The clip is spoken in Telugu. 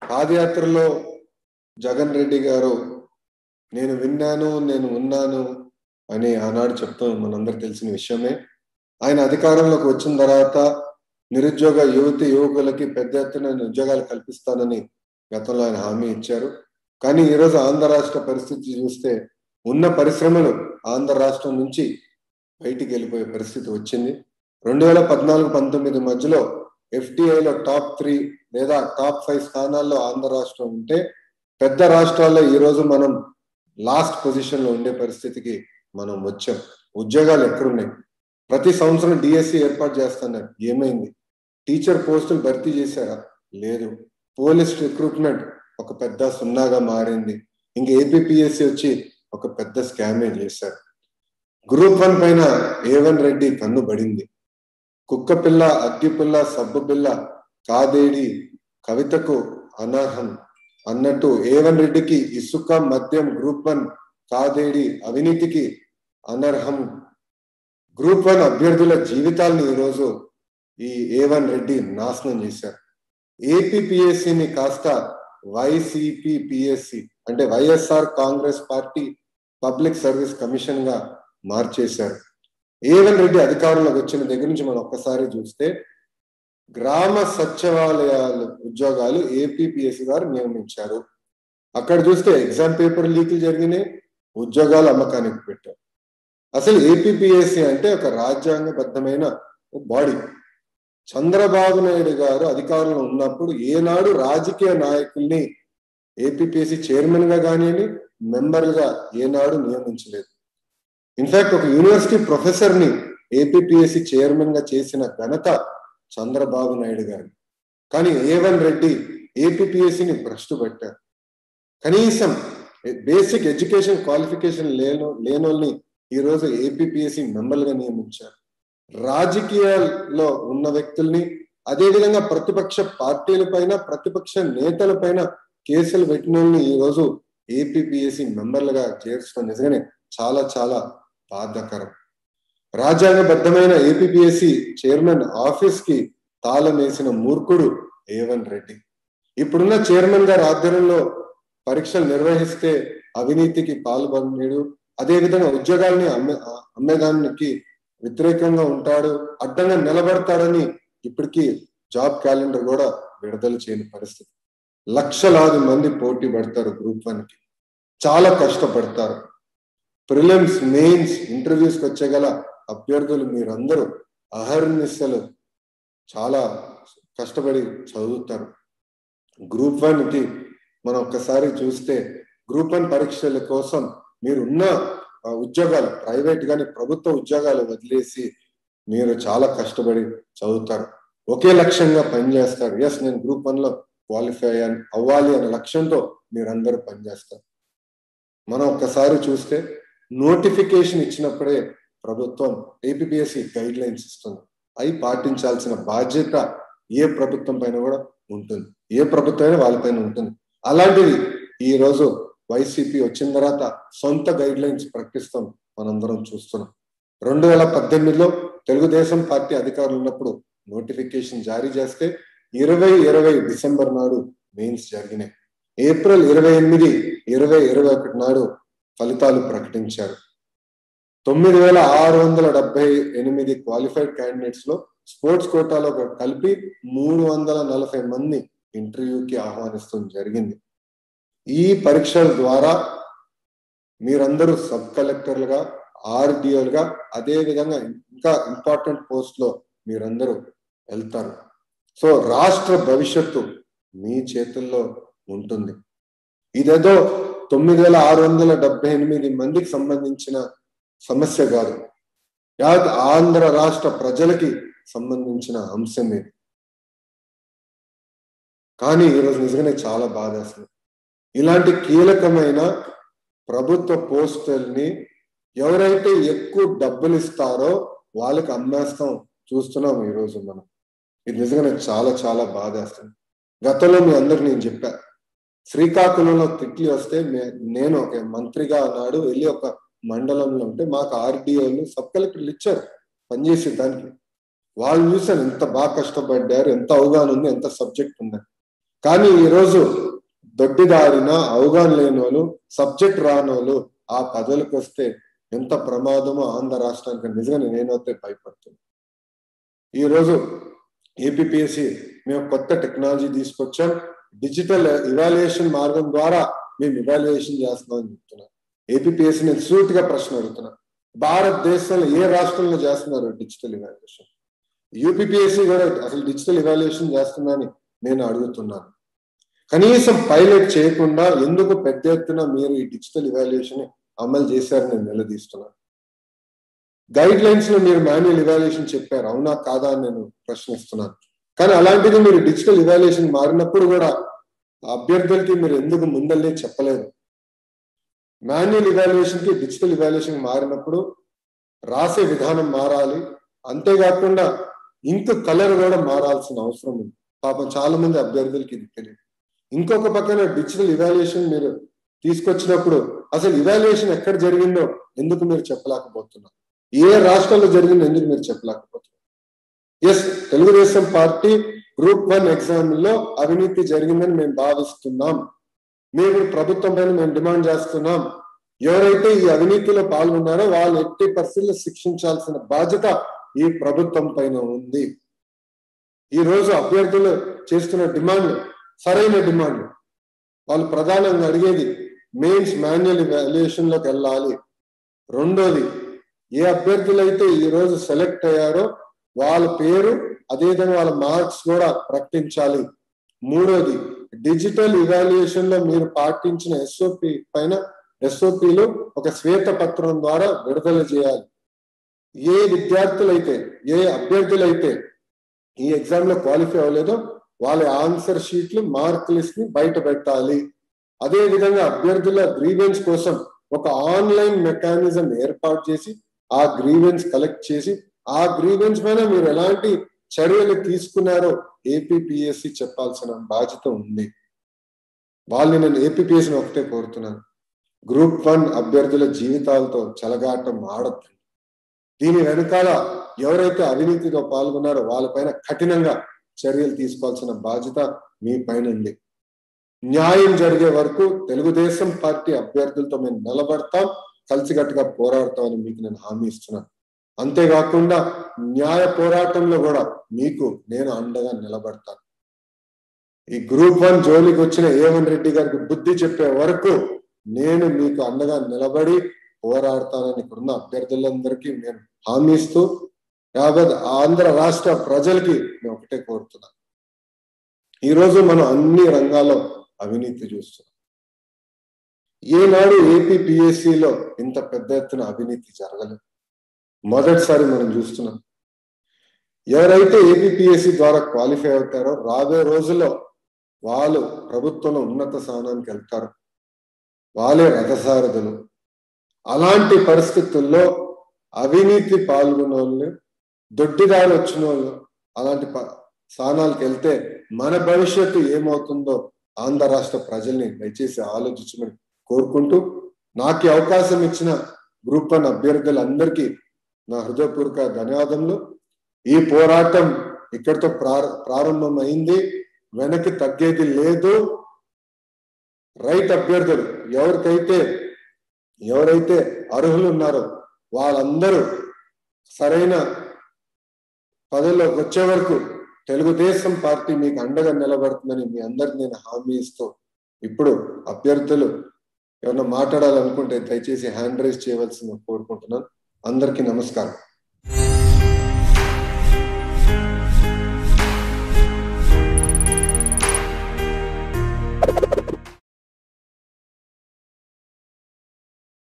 పాదయాత్రలో జగన్ రెడ్డి గారు నేను విన్నాను నేను ఉన్నాను అని ఆనాడు చెప్తాం మనందరికి తెలిసిన విషయమే ఆయన అధికారంలోకి వచ్చిన తర్వాత నిరుద్యోగ యువతి యువకులకి పెద్ద ఎత్తున నేను ఉద్యోగాలు కల్పిస్తానని గతంలో ఆయన హామీ ఇచ్చారు కానీ ఈరోజు ఆంధ్ర రాష్ట్ర పరిస్థితి చూస్తే ఉన్న పరిశ్రమలు ఆంధ్ర రాష్ట్రం నుంచి బయటికి వెళ్ళిపోయే పరిస్థితి వచ్చింది రెండు వేల పద్నాలుగు పంతొమ్మిది మధ్యలో ఎఫ్డిఐలో టాప్ త్రీ లేదా టాప్ ఫైవ్ స్థానాల్లో ఆంధ్ర రాష్ట్రం ఉంటే పెద్ద రాష్ట్రాల్లో ఈ రోజు మనం లాస్ట్ పొజిషన్ లో ఉండే పరిస్థితికి మనం వచ్చాం ఉద్యోగాలు ఎక్కడున్నాయి ప్రతి సంవత్సరం డిఎస్సి ఏర్పాటు చేస్తున్నారు ఏమైంది టీచర్ పోస్టులు భర్తీ చేశారా లేదు పోలీస్ రిక్రూట్మెంట్ ఒక పెద్ద సున్నాగా మారింది ఇంక ఏపీఎస్సి వచ్చి ఒక పెద్ద స్కామే చేశారు గ్రూప్ వన్ పైన ఏవన్ రెడ్డి కన్ను పడింది కుక్క పిల్ల అగ్గి పిల్ల సబ్బు పిల్ల కాదేడి కవితకు అనర్హం అన్నట్టు ఏవన్ రెడ్డికి ఇసుక మద్యం గ్రూప్ వన్ కాదేడి అవినీతికి అనర్హం గ్రూప్ వన్ అభ్యర్థుల జీవితాల్ని ఈరోజు ఈ ఏవన్ రెడ్డి నాశనం చేశారు ఏపీపీఎస్సిని కాస్త వైసీపీ పిఎస్సి అంటే YSR Congress party public service commission గా మార్చేశారు ఏవన్ రెడ్డి అధికారంలోకి వచ్చిన దగ్గర నుంచి మనం ఒక్కసారి చూస్తే గ్రామ సచివాలయాలు ఉద్యోగాలు ఏపీపీఎస్సి గారు నియమించారు అక్కడ చూస్తే ఎగ్జామ్ పేపర్ లీకులు జరిగినాయి ఉద్యోగాలు అమ్మకానికి పెట్టారు అసలు ఏపీపీఎస్సి అంటే ఒక రాజ్యాంగబద్ధమైన బాడీ చంద్రబాబు నాయుడు గారు అధికారంలో ఉన్నప్పుడు ఏనాడు రాజకీయ నాయకుల్ని ఏపీపీఎస్సి చైర్మన్ గా కానివ్వండి మెంబర్గా ఏనాడు నియమించలేదు ఇన్ఫాక్ట్ ఒక యూనివర్సిటీ ప్రొఫెసర్ ని ఏపీపీఎస్సి చైర్మన్ గా చేసిన ఘనత చంద్రబాబు నాయుడు గారు కానీ ఏవన్ రెడ్డి ఏపీపీఎస్సిని భ్రష్టు పెట్టారు కనీసం బేసిక్ ఎడ్యుకేషన్ క్వాలిఫికేషన్ లేను లేనోల్ని ఈ రోజు ఏపీపీఎస్సి మెంబర్లుగా నియమించారు రాజకీయాల్లో ఉన్న వ్యక్తుల్ని అదేవిధంగా ప్రతిపక్ష పార్టీల పైన ప్రతిపక్ష నేతల పైన కేసులు పెట్టిన ఈ రోజు ఏపీపీఎస్సి మెంబర్లుగా చేర్చడం నిజంగానే చాలా చాలా బాధాకరం రాజ్యాంగబద్ధమైన ఏపీపీఎస్సి చైర్మన్ ఆఫీస్ కి తాళం వేసిన మూర్ఖుడు ఏవన్ రెడ్డి ఇప్పుడున్న చైర్మన్ గారి ఆధ్వర్యంలో పరీక్షలు నిర్వహిస్తే అవినీతికి పాల్గొనేడు అదేవిధంగా ఉద్యోగాల్ని అమ్మే అమ్మేదానికి వ్యతిరేకంగా ఉంటాడు అడ్డంగా నిలబడతాడని ఇప్పటికీ జాబ్ క్యాలెండర్ కూడా విడుదల చేయని పరిస్థితి లక్షలాది మంది పోటీ పడతారు గ్రూప్ వన్ కి చాలా కష్టపడతారు ప్రిలిమ్స్ మెయిన్స్ ఇంటర్వ్యూస్కి వచ్చేగల అభ్యర్థులు మీరందరూ అహర్నిశలు చాలా కష్టపడి చదువుతారు గ్రూప్ వన్ కి మనం ఒక్కసారి చూస్తే గ్రూప్ వన్ పరీక్షల కోసం మీరున్న ఉద్యోగాలు ప్రైవేట్ కానీ ప్రభుత్వ ఉద్యోగాలు వదిలేసి మీరు చాలా కష్టపడి చదువుతారు ఒకే లక్ష్యంగా పనిచేస్తారు ఎస్ నేను గ్రూప్ వన్ లో క్వాలిఫై అవ్వాలి అనే లక్ష్యంతో మీరందరూ పనిచేస్తారు మనం ఒక్కసారి చూస్తే నోటిఫికేషన్ ఇచ్చినప్పుడే ప్రభుత్వం ఏపీఎస్సి గైడ్ లైన్స్ ఇస్తుంది అవి పాటించాల్సిన బాధ్యత ఏ ప్రభుత్వం పైన కూడా ఉంటుంది ఏ ప్రభుత్వం అయినా వాళ్ళపైన ఉంటుంది అలాంటిది ఈ రోజు వైసీపీ వచ్చిన తర్వాత సొంత గైడ్ లైన్స్ ప్రకటిస్తాం మనందరం చూస్తున్నాం రెండు వేల పద్దెనిమిదిలో తెలుగుదేశం పార్టీ అధికారులు ఉన్నప్పుడు నోటిఫికేషన్ జారీ చేస్తే ఇరవై ఇరవై డిసెంబర్ నాడు మెయిన్స్ జరిగినాయి ఏప్రిల్ ఇరవై ఎనిమిది ఇరవై ఇరవై ఒకటి నాడు ఫలితాలు ప్రకటించారు తొమ్మిది వేల ఆరు వందల డెబ్బై ఎనిమిది క్వాలిఫైడ్ క్యాండిడేట్స్ లో స్పోర్ట్స్ కోటాలో కలిపి మూడు వందల నలభై మంది ఇంటర్వ్యూకి ఆహ్వానిస్తూ జరిగింది ఈ పరీక్షల ద్వారా మీరందరూ సబ్ కలెక్టర్లుగా ఆర్డిఓలుగా అదే విధంగా ఇంకా ఇంపార్టెంట్ పోస్ట్ లో మీరందరూ వెళ్తారు సో రాష్ట్ర భవిష్యత్తు మీ చేతుల్లో ఉంటుంది ఇదేదో తొమ్మిది వేల ఆరు వందల డెబ్బై ఎనిమిది మందికి సంబంధించిన సమస్య కాదు యావత్ ఆంధ్ర రాష్ట్ర ప్రజలకి సంబంధించిన అంశం ఇది కానీ ఈరోజు నిజంగానే చాలా బాధేస్తుంది ఇలాంటి కీలకమైన ప్రభుత్వ పోస్టుల్ని ఎవరైతే ఎక్కువ డబ్బులు ఇస్తారో వాళ్ళకి అమ్మేస్తాం చూస్తున్నాం ఈరోజు మనం ఇది నిజంగానే చాలా చాలా బాధేస్తుంది గతంలో మీ అందరికి నేను చెప్పా శ్రీకాకుళంలో తిట్లు వస్తే నేను ఒక మంత్రిగా అన్నాడు వెళ్ళి ఒక మండలంలో ఉంటే మాకు ఆర్డీఓలు సబ్ కలెక్టర్లు ఇచ్చారు పనిచేసే దానికి వాళ్ళు చూసాను ఎంత బాగా కష్టపడ్డారు ఎంత అవగాహన ఉంది ఎంత సబ్జెక్ట్ ఉందని కానీ ఈరోజు దొడ్డిదారిన అవగాహన లేని వాళ్ళు సబ్జెక్ట్ రాని వాళ్ళు ఆ పదవులకు వస్తే ఎంత ప్రమాదమో ఆంధ్ర రాష్ట్రానికి నిజంగా నేనైతే భయపడుతున్నాను ఈరోజు ఏపీఎస్సి మేము కొత్త టెక్నాలజీ తీసుకొచ్చాం డిజిటల్ ఇవాల్యుయేషన్ మార్గం ద్వారా మేము ఇవాల్యుయేషన్ చేస్తున్నాం అని చెప్తున్నాం ఏపీఎస్సి నేను సూట్ గా ప్రశ్న అడుగుతున్నా భారతదేశంలో ఏ రాష్ట్రంలో చేస్తున్నారు డిజిటల్ ఇవాల్యుయేషన్ యూపీపీఎస్సి కూడా అసలు డిజిటల్ ఇవాల్యుయేషన్ చేస్తుందని నేను అడుగుతున్నాను కనీసం పైలట్ చేయకుండా ఎందుకు పెద్ద ఎత్తున మీరు ఈ డిజిటల్ ఇవాల్యుయేషన్ అమలు చేశారని నేను నిలదీస్తున్నాను గైడ్ లైన్స్ లో మీరు మాన్యువల్ ఇవాల్యుయేషన్ చెప్పారు అవునా కాదా అని నేను ప్రశ్నిస్తున్నాను కానీ అలాంటిది మీరు డిజిటల్ ఇవాల్యుయేషన్ మారినప్పుడు కూడా అభ్యర్థులకి మీరు ఎందుకు ముందల్లే చెప్పలేదు మాన్యువల్ ఇవాల్యుయేషన్ కి డిజిటల్ ఇవాల్యుయేషన్ మారినప్పుడు రాసే విధానం మారాలి అంతేకాకుండా ఇంక్ కలర్ కూడా మారాల్సిన అవసరం ఉంది పాపం చాలా మంది అభ్యర్థులకి ఇది తెలియదు ఇంకొక పక్కన డిజిటల్ ఇవాల్యుయేషన్ మీరు తీసుకొచ్చినప్పుడు అసలు ఇవాల్యుయేషన్ ఎక్కడ జరిగిందో ఎందుకు మీరు చెప్పలేకపోతున్నారు ఏ రాష్ట్రంలో జరిగిందో ఎందుకు మీరు చెప్పలేకపోతున్నారు yes Telugu Desam party group one exam లో అవినీతి జరిగిందని మేము భావిస్తున్నాం మేము ప్రభుత్వం పైన మేము డిమాండ్ చేస్తున్నాం ఎవరైతే ఈ అవినీతిలో పాల్గొన్నారో వాళ్ళు ఎట్టి పరిస్థితుల్లో శిక్షించాల్సిన బాధ్యత ఈ ప్రభుత్వం పైన ఉంది ఈ రోజు అభ్యర్థులు చేస్తున్న డిమాండ్లు సరైన డిమాండ్లు వాళ్ళు ప్రధానంగా అడిగేది మెయిన్స్ మాన్యువల్ వాల్యుయేషన్ లోకి వెళ్ళాలి రెండోది ఏ అభ్యర్థులు అయితే ఈ రోజు సెలెక్ట్ అయ్యారో వాళ్ళ పేరు అదేవిధంగా వాళ్ళ మార్క్స్ కూడా ప్రకటించాలి మూడోది డిజిటల్ ఇవాల్యుయేషన్ లో మీరు పాటించిన ఎస్ఓపి పైన ఎస్ఓపిలు ఒక శ్వేత పత్రం ద్వారా విడుదల చేయాలి ఏ విద్యార్థులైతే ఏ అభ్యర్థులైతే ఈ ఎగ్జామ్ లో క్వాలిఫై అవ్వలేదో వాళ్ళ ఆన్సర్ షీట్లు మార్క్ లిస్ట్ ని బయట పెట్టాలి అదే విధంగా అభ్యర్థుల గ్రీవెన్స్ కోసం ఒక ఆన్లైన్ మెకానిజం ఏర్పాటు చేసి ఆ గ్రీవెన్స్ కలెక్ట్ చేసి ఆ గ్రీవెన్స్ పైన మీరు ఎలాంటి చర్యలు తీసుకున్నారో ఏపీఎస్సి చెప్పాల్సిన బాధ్యత ఉంది వాళ్ళని నేను ఏపీఎస్ని ఒకటే కోరుతున్నాను గ్రూప్ వన్ అభ్యర్థుల జీవితాలతో చెలగాటం ఆడద్దు దీని వెనకాల ఎవరైతే అవినీతిలో పాల్గొన్నారో వాళ్ళపైన కఠినంగా చర్యలు తీసుకోవాల్సిన బాధ్యత మీ పైన ఉంది న్యాయం జరిగే వరకు తెలుగుదేశం పార్టీ అభ్యర్థులతో మేము నిలబడతాం కలిసికట్టుగా పోరాడతామని మీకు నేను హామీ ఇస్తున్నాను అంతేకాకుండా న్యాయ పోరాటంలో కూడా మీకు నేను అండగా నిలబడతాను ఈ గ్రూప్ వన్ జోలికి వచ్చిన ఏవన్ రెడ్డి గారికి బుద్ధి చెప్పే వరకు నేను మీకు అండగా నిలబడి పోరాడతానని ఇక్కడున్న అభ్యర్థులందరికీ నేను హామీ ఇస్తూ యావత్ ఆంధ్ర రాష్ట్ర ప్రజలకి నేను ఒకటే కోరుతున్నాను ఈరోజు మనం అన్ని రంగాల్లో అవినీతి చూస్తున్నాం ఏనాడు ఏపీ పిఎస్సిలో ఇంత పెద్ద ఎత్తున అవినీతి జరగలేదు మొదటిసారి మనం చూస్తున్నాం ఎవరైతే ఏపీఎస్సి ద్వారా క్వాలిఫై అవుతారో రాబోయే రోజుల్లో వాళ్ళు ప్రభుత్వంలో ఉన్నత స్థానానికి వెళ్తారు వాళ్ళే రథసారథులు అలాంటి పరిస్థితుల్లో అవినీతి పాల్గొన్న వాళ్ళు దొడ్డిదారు వచ్చిన వాళ్ళు అలాంటి స్థానాలకు వెళ్తే మన భవిష్యత్తు ఏమవుతుందో ఆంధ్ర రాష్ట్ర ప్రజల్ని దయచేసి ఆలోచించమని కోరుకుంటూ నాకు అవకాశం ఇచ్చిన గ్రూప్ వన్ అభ్యర్థులందరికీ నా హృదయపూర్వక ధన్యవాదములు ఈ పోరాటం ఇక్కడితో ప్రారంభమైంది వెనక్కి తగ్గేది లేదు రైట్ అభ్యర్థులు ఎవరికైతే ఎవరైతే అర్హులు ఉన్నారో వాళ్ళందరూ సరైన పదవిలోకి వచ్చే వరకు తెలుగుదేశం పార్టీ మీకు అండగా నిలబడుతుందని మీ అందరికి నేను హామీ ఇస్తూ ఇప్పుడు అభ్యర్థులు ఎవరన్నా మాట్లాడాలనుకుంటే దయచేసి హ్యాండ్ రైజ్ చేయవలసింది కోరుకుంటున్నాను అందరికీ నమస్కారం